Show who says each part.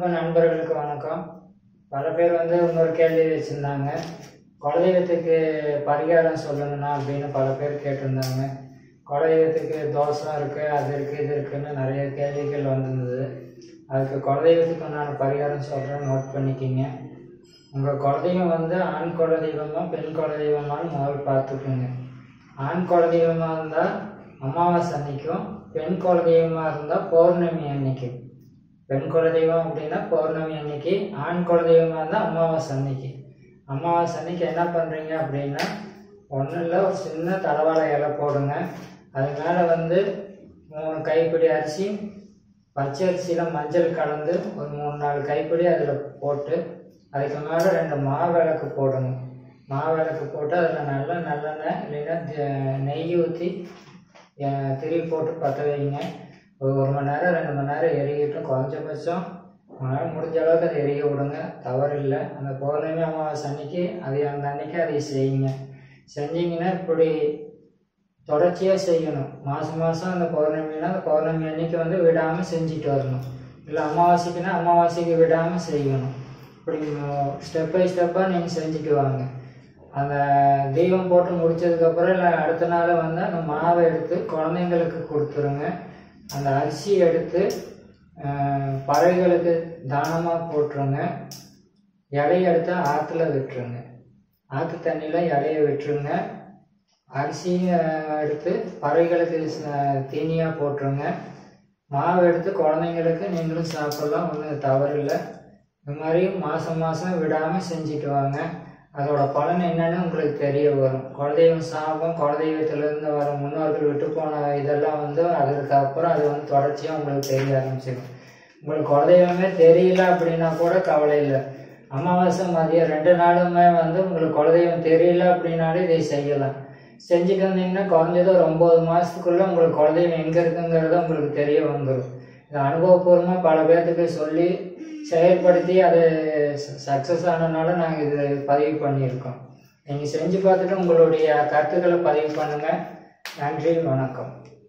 Speaker 1: குடும்ப நண்பர்களுக்கு வணக்கம் பல பேர் வந்து இன்னொரு கேள்வி வச்சுருந்தாங்க குலதெய்வத்துக்கு பரிகாரம் சொல்லணும்னா அப்படின்னு பல பேர் கேட்டிருந்தாங்க குலதெய்வத்துக்கு தோஷம் இருக்குது அது இருக்குது இது இருக்குன்னு நிறைய கேள்விகள் வந்திருந்தது அதுக்கு குலதெய்வத்துக்கு உண்டான பரிகாரம் சொல்கிறேன் நோட் பண்ணிக்கிங்க உங்கள் குலதெய்வம் வந்து ஆண் குலதெய்வமா பெண் குலதெய்வமான்னு முதல் பார்த்துக்குங்க ஆண் குலதெய்வமாக இருந்தால் அமாவாசை அன்னைக்கும் பெண் குலதெய்வமாக இருந்தால் பௌர்ணமி அன்னைக்கும் பெண் குலதெய்வம் அப்படின்னா பௌர்ணமி அன்னைக்கு ஆண் குலதெய்வமாக இருந்தால் அமாவாசை அன்னைக்கு அமாவாசை அன்னைக்கு என்ன பண்ணுறீங்க அப்படின்னா ஒன்றும் இல்லை ஒரு சின்ன தலவாழை இலை போடுங்க அது மேலே வந்து மூணு கைப்பிடி அரிசி பச்சை அரிசியில் மஞ்சள் கலந்து ஒரு மூணு நாலு கைப்பிடி அதில் போட்டு அதுக்கு மேலே ரெண்டு மாவிளக்கு போடுங்க மாவிளக்கு போட்டு அதில் நல்லா நல்லெண்ணெய் இல்லைன்னா தி- நெய் ஊற்றி திரி போட்டு பற்ற வைங்க ஒரு ஒரு மணி நேரம் ரெண்டு மணி நேரம் எரியட்டும் குறைஞ்சபட்சம் உங்களால் முடிஞ்ச அளவுக்கு அதை எரிய விடுங்க தவறு இல்லை அந்த பௌர்ணமி அமாவாசை அன்னைக்கு அதை அந்த அன்னைக்கு அதை செய்யுங்க செஞ்சீங்கன்னா இப்படி தொடர்ச்சியாக செய்யணும் மாதம் மாதம் அந்த பௌர்ணமினா அந்த பௌர்ணமி அன்னைக்கு வந்து விடாமல் செஞ்சுட்டு வரணும் இல்லை அமாவாசைக்குன்னா அமாவாசைக்கு விடாமல் செய்யணும் இப்படி ஸ்டெப் பை ஸ்டெப்பாக நீங்கள் செஞ்சுட்டு வாங்க அந்த தீபம் போட்டு முடிச்சதுக்கப்புறம் இல்லை அடுத்த நாள் வந்து அந்த மாவை எடுத்து குழந்தைங்களுக்கு கொடுத்துருங்க அந்த அரிசி எடுத்து ஆஹ், பறவைகளுக்கு தானமாக போட்டுருங்க இலைய எடுத்து ஆற்றுல விட்டுருங்க ஆற்று தண்ணியில் இலைய விட்டுருங்க அரிசி ஆஹ், எடுத்து பறவைகளுக்கு ச- தீனியா போட்டுருங்க மாவு எடுத்து குழந்தைங்களுக்கு நீங்களும் சாப்பிடலாம் ஒன்றும் தவறு இல்லை இந்த மாதிரி மாதம் மாதம் விடாமல் செஞ்சுட்டு வாங்க அதோட பலன் என்னன்னு உங்களுக்கு தெரிய வரும் குலதெய்வம் சாபம் குலதெய்வத்திலேருந்து வர முன்னோர்கள் விட்டு போன இதெல்லாம் வந்து அதற்கு அப்புறம் அது வந்து தொடர்ச்சியாக உங்களுக்கு தெரிய ஆரம்பிச்சிடும் உங்களுக்கு குலதெய்வமே தெரியல அப்படின்னா கூட கவலை இல்லை அமாவாசை மதியம் ரெண்டு நாளுமே வந்து உங்களுக்கு குலதெய்வம் தெரியல அப்படின்னாலே இதை செய்யலாம் செஞ்சுட்டு வந்தீங்கன்னா குறைஞ்சது ஒரு ஒம்பது மாதத்துக்குள்ளே உங்களுக்கு குலதெய்வம் எங்கே இருக்குங்கிறது உங்களுக்கு தெரிய வந்துடும் இது அனுபவபூர்வமாக பல பேர்த்துக்கு சொல்லி செயல்படுத்தி அது சக்ஸஸ் ஆனதுனால நாங்கள் இது பதிவு பண்ணியிருக்கோம் நீங்கள் செஞ்சு பார்த்துட்டு உங்களுடைய கருத்துக்களை பதிவு பண்ணுங்கள் நன்றி வணக்கம்